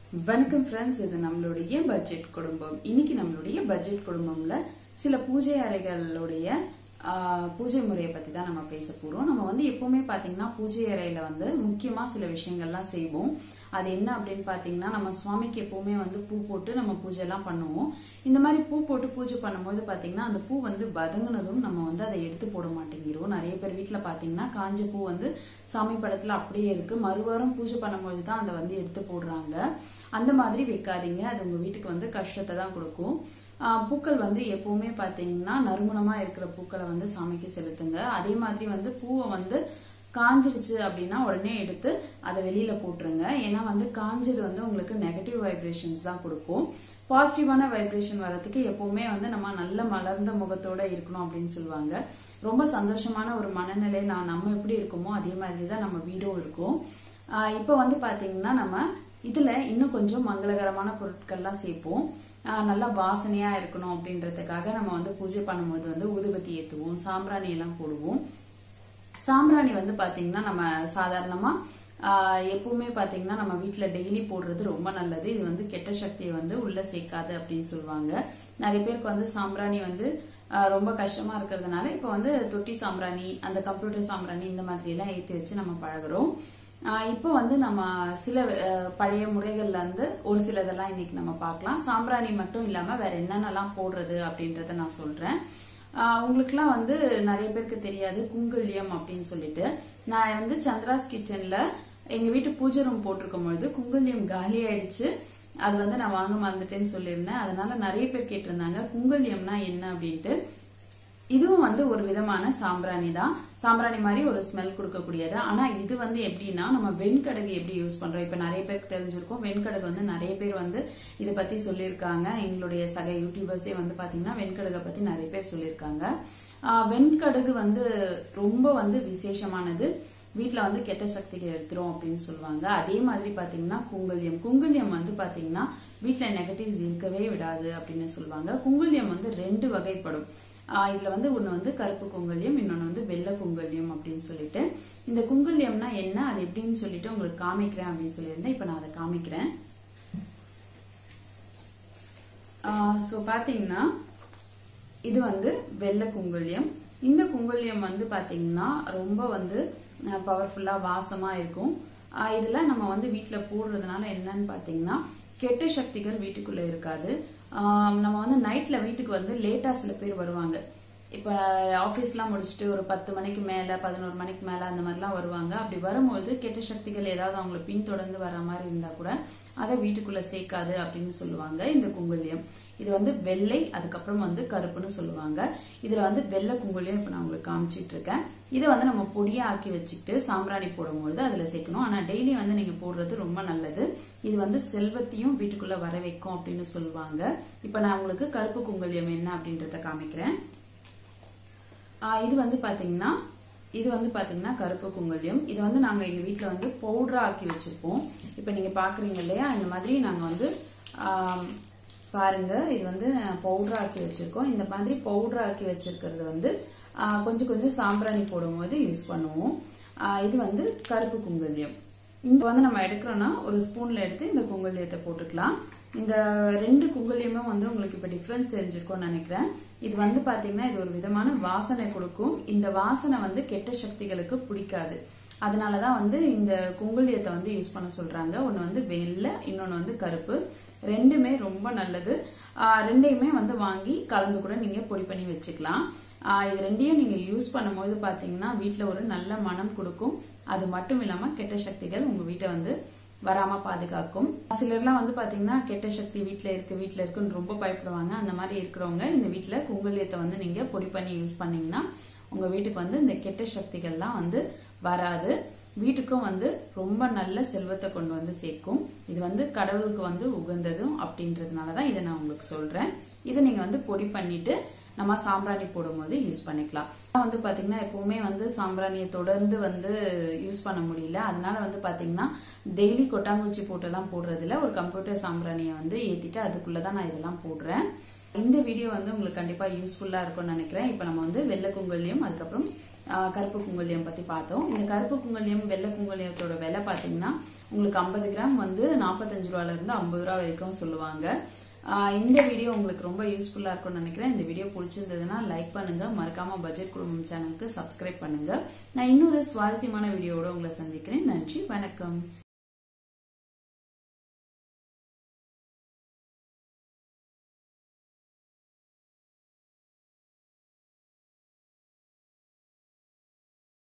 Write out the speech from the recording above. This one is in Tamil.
வணக்கம் ஃப்ரெண்ட்ஸ் இது நம்மளுடைய பட்ஜெட் குடும்பம் இன்னைக்கு நம்மளுடைய பட்ஜெட் குடும்பம்ல சில பூஜை அறைகளுடைய ஆ, பூஜை முறையை பத்தி தான் நம்ம பேச போறோம் நம்ம வந்து எப்பவுமே பாத்தீங்கன்னா பூஜை அறையில வந்து முக்கியமா சில விஷயங்கள்லாம் செய்வோம் அது என்ன அப்படின்னு பாத்தீங்கன்னா நம்ம சுவாமிக்கு எப்பவுமே வந்து பூ போட்டு நம்ம பூஜை எல்லாம் பண்ணுவோம் இந்த மாதிரி பூ போட்டு பூஜை பண்ணும்போது பாத்தீங்கன்னா அந்த பூ வந்து பதங்குனதும் நம்ம வந்து அதை எடுத்து போட மாட்டேங்கிறோம் நிறைய பேர் வீட்ல பாத்தீங்கன்னா காஞ்ச பூ வந்து சாமி படத்துல அப்படியே இருக்கு மறுவாரம் பூஜை பண்ணும்போது தான் அதை வந்து எடுத்து போடுறாங்க அந்த மாதிரி வைக்காதீங்க அது உங்க வீட்டுக்கு வந்து கஷ்டத்தை தான் கொடுக்கும் ஆஹ் பூக்கள் வந்து எப்பவுமே பாத்தீங்கன்னா நறுமணமா இருக்கிற பூக்களை வந்து சாமிக்கு செலுத்துங்க அதே மாதிரி வந்து பூவை வந்து காஞ்சிடுச்சு அப்படின்னா உடனே எடுத்து அதை வெளியில போட்டுருங்க ஏன்னா வந்து காஞ்சது வந்து உங்களுக்கு நெகட்டிவ் வைப்ரேஷன்ஸ் தான் கொடுக்கும் பாசிட்டிவான வைப்ரேஷன் வர்றதுக்கு எப்பவுமே வந்து நம்ம நல்ல மலர்ந்த முகத்தோட இருக்கணும் அப்படின்னு சொல்லுவாங்க ரொம்ப சந்தோஷமான ஒரு மனநிலை நான் நம்ம எப்படி இருக்கோமோ அதே மாதிரி தான் நம்ம வீடும் இருக்கும் ஆஹ் இப்போ வந்து பாத்தீங்கன்னா நம்ம இதுல இன்னும் கொஞ்சம் மங்களகரமான பொருட்கள்லாம் சேர்ப்போம் ஆஹ் நல்லா வாசனையா இருக்கணும் அப்படின்றதுக்காக நம்ம வந்து பூஜை பண்ணும்போது வந்து ஊதுபத்தி ஏத்துவோம் சாம்பிராணி எல்லாம் போடுவோம் சாம்பிராணி வந்து பாத்தீங்கன்னா நம்ம சாதாரணமா ஆஹ் எப்பவுமே பாத்தீங்கன்னா நம்ம வீட்ல டெய்லி போடுறது ரொம்ப நல்லது இது வந்து கெட்ட சக்தியை வந்து உள்ள சேர்க்காது அப்படின்னு சொல்லுவாங்க நிறைய பேருக்கு வந்து சாம்பிராணி வந்து ஆஹ் ரொம்ப கஷ்டமா இருக்கிறதுனால இப்ப வந்து தொட்டி சாம்பிராணி அந்த கம்ப்யூட்டர் சாம்பிராணி இந்த மாதிரி எல்லாம் ஏத்தி வச்சு நம்ம பழகுறோம் ஆஹ் இப்போ வந்து நம்ம சில அஹ், பழைய முறைகள்ல இருந்து ஒரு சிலதெல்லாம் இன்னைக்கு நம்ம பார்க்கலாம் சாம்பிராணி மட்டும் இல்லாம வேற என்னென்னலாம் போடுறது அப்படின்றத நான் சொல்றேன் ஆஹ் உங்களுக்குலாம் வந்து நிறைய பேருக்கு தெரியாது குங்குல்யம் அப்படின்னு சொல்லிட்டு நான் வந்து சந்திராஸ் கிச்சன்ல எங்க வீட்டு பூஜை ரூம் போட்டிருக்கும் பொழுது குங்குல்யம் காலி ஆயிடுச்சு அது வந்து நான் வாங்க மறந்துட்டேன்னு சொல்லியிருந்தேன் அதனால நிறைய பேர் கேட்டிருந்தாங்க குங்குல்யம்னா என்ன அப்படின்ட்டு இதுவும் வந்து ஒரு விதமான சாம்பிராணி தான் சாம்பிராணி மாதிரி ஒரு ஸ்மெல் கொடுக்கக்கூடியது ஆனா இது வந்து எப்படின்னா நம்ம வெண்கடுகு எப்படி யூஸ் பண்றோம் இப்ப நிறைய பேருக்கு தெரிஞ்சிருக்கும் வெண்கடுகு வந்து நிறைய பேர் வந்து இதை பத்தி சொல்லியிருக்காங்க எங்களுடைய சக யூடியூபர்ஸே வந்து பாத்தீங்கன்னா வெண்கடுகை பத்தி நிறைய பேர் சொல்லியிருக்காங்க ஆஹ் வெண்கடுகு வந்து ரொம்ப வந்து விசேஷமானது வீட்ல வந்து கெட்ட சக்திகள் எடுத்துரும் அப்படின்னு சொல்லுவாங்க அதே மாதிரி பாத்தீங்கன்னா குங்குல்யம் குங்குல்யம் வந்து பாத்தீங்கன்னா வீட்ல நெகட்டிவ்ஸ் இருக்கவே விடாது அப்படின்னு சொல்லுவாங்க குங்குல்யம் வந்து ரெண்டு வகைப்படும் ஆஹ் இதுல வந்து ஒண்ணு வந்து கருப்பு குங்குல்யம் இன்னொன்னு வந்து வெள்ளை குங்குல்யம் அப்படின்னு சொல்லிட்டு இந்த குங்குல்யம்னா என்ன அது எப்படின்னு சொல்லிட்டு உங்களுக்கு காமிக்கிறேன் அப்படின்னு சொல்லியிருந்தேன் இப்ப நான் அதை காமிக்கிறேன் ஸோ பாத்தீங்கன்னா இது வந்து வெள்ளை குங்குல்யம் இந்த குங்குல்யம் வந்து பாத்தீங்கன்னா ரொம்ப வந்து பவர்ஃபுல்லா வாசமா இருக்கும் ஆஹ் இதுல நம்ம வந்து வீட்ல போடுறதுனால என்னன்னு பாத்தீங்கன்னா கெட்ட சக்திகள் வீட்டுக்குள்ள இருக்காது ஆஹ் நம்ம வந்து நைட்ல வீட்டுக்கு வந்து லேட்டா சில பேர் வருவாங்க இப்ப ஆபீஸ்லாம் முடிச்சுட்டு ஒரு பத்து மணிக்கு மேல பதினோரு மணிக்கு மேல அந்த மாதிரிலாம் வருவாங்க அப்படி வரும்போது கெட்ட சக்திகள் ஏதாவது அவங்களை பின்தொடர்ந்து வர மாதிரி இருந்தா கூட அதை வீட்டுக்குள்ள சேர்க்காது அப்படின்னு சொல்லுவாங்க இந்த குங்குல்யம் இது வந்து வெள்ளை அதுக்கப்புறம் வந்து கருப்புன்னு சொல்லுவாங்க இதுல வந்து வெள்ளை குங்குலியம் இப்ப நான் உங்களுக்கு காமிச்சிட்டு இருக்கேன் இதை வந்து நம்ம பொடியா ஆக்கி வச்சுக்கிட்டு சாம்பிராணி போடும்போது அதுல சேர்க்கணும் ஆனா டெய்லி வந்து நீங்க போடுறது ரொம்ப நல்லது இது வந்து செல்வத்தையும் வீட்டுக்குள்ள வர வைக்கும் அப்படின்னு சொல்லுவாங்க இப்ப நான் உங்களுக்கு கருப்பு குங்குலியம் என்ன அப்படின்றத காமிக்கிறேன் ஆஹ் இது வந்து பாத்தீங்கன்னா இது வந்து பாத்தீங்கன்னா கருப்பு குங்குலியம் இது வந்து நாங்க எங்க வீட்ல வந்து பவுடரா ஆக்கி வச்சிருப்போம் இப்ப நீங்க பாக்குறீங்க இல்லையா இந்த மாதிரி நாங்க வந்து ஆம், பாருங்க இது வந்து பவுடர் ஆக்கி வச்சிருக்கோம் இந்த மாதிரி பவுடர் ஆக்கி வச்சிருக்கிறது வந்து ஆ, கொஞ்சம் கொஞ்சம் சாம்பிராணி போடும்போது யூஸ் பண்ணுவோம் ஆ, இது வந்து கருப்பு குங்குல்யம் இங்க வந்து நம்ம எடுக்கிறோம்னா ஒரு ஸ்பூன்ல எடுத்து இந்த குங்குல்யத்தை போட்டுக்கலாம் இந்த ரெண்டு குங்குல்யமும் வந்து உங்களுக்கு இப்ப டிஃபரன்ஸ் தெரிஞ்சிருக்கும்னு நினைக்கிறேன் இது வந்து பாத்தீங்கன்னா இது ஒரு விதமான வாசனை கொடுக்கும் இந்த வாசனை வந்து கெட்ட சக்திகளுக்கு பிடிக்காது அதனாலதான் வந்து இந்த குங்குலியத்தை வந்து யூஸ் பண்ண சொல்றாங்க ஒன்னு வந்து வெள்ளை இன்னொன்னு வந்து கருப்பு ரெண்டுமே ரொம்ப நல்லது ஆஹ் ரெண்டையுமே வந்து வாங்கி கலந்து கூட நீங்க பொடி பண்ணி வச்சுக்கலாம் ஆஹ் இது ரெண்டையும் நீங்க யூஸ் பண்ணும்போது பாத்தீங்கன்னா வீட்ல ஒரு நல்ல மனம் கொடுக்கும் அது மட்டும் இல்லாம கெட்ட சக்திகள் உங்க வீட்டை வந்து வராம பாதுகாக்கும் சிலர்லாம் வந்து பாத்தீங்கன்னா கெட்ட சக்தி வீட்ல இருக்கு வீட்ல இருக்குன்னு ரொம்ப பயப்படுவாங்க அந்த மாதிரி இருக்கிறவங்க இந்த வீட்ல குங்குலியத்தை வந்து நீங்க பொடி பண்ணி யூஸ் பண்ணீங்கன்னா உங்க வீட்டுக்கு வந்து இந்த கெட்ட சக்திகள்லாம் வந்து வராது வீட்டுக்கும் வந்து ரொம்ப நல்ல செல்வத்தை கொண்டு வந்து சேர்க்கும் இது வந்து கடவுளுக்கு வந்து உகந்ததும் அப்படின்றதுனாலதான் இதை நான் உங்களுக்கு சொல்றேன் இதை நீங்க வந்து பொடி பண்ணிட்டு நம்ம சாம்பிராணி போடும்போது யூஸ் பண்ணிக்கலாம் ஆனா வந்து பாத்தீங்கன்னா எப்பவுமே வந்து சாம்பிராணியை தொடர்ந்து வந்து யூஸ் பண்ண முடியல அதனால வந்து பாத்தீங்கன்னா டெய்லி கொட்டாங்குச்சி போட்டெல்லாம் போடுறது இல்ல ஒரு கம்ப்யூட்டர் சாம்பிராணியை வந்து ஏத்திட்டு அதுக்குள்ளதான் நான் இதெல்லாம் போடுறேன் இந்த வீடியோ வந்து உங்களுக்கு கண்டிப்பா யூஸ்ஃபுல்லா இருக்கும்னு நினைக்கிறேன் இப்ப நம்ம வந்து வெள்ளை குங்குலியம் அதுக்கப்புறம் ஆஹ் கருப்பு குங்குலியம் பத்தி பார்த்தோம் இந்த கருப்பு குங்குலியம் வெள்ளை குங்குலியத்தோட விலை பாத்தீங்கன்னா உங்களுக்கு 50 கிராம் வந்து 45 ரூபால இருந்து 50 ரூபா வரைக்கும் சொல்லுவாங்க ஆஹ் இந்த வீடியோ உங்களுக்கு ரொம்ப யூஸ்ஃபுல்லா இருக்கும்னு நினைக்கிறேன் இந்த வீடியோ பிடிச்சிருந்ததுன்னா லைக் பண்ணுங்க மறக்காம பட்ஜெட் குடும்பம் சேனலுக்கு சப்ஸ்கிரைப் பண்ணுங்க நான் இன்னொரு சுவாரஸ்யமான வீடியோவோட உங்களை சந்திக்கிறேன் நன்றி வணக்கம்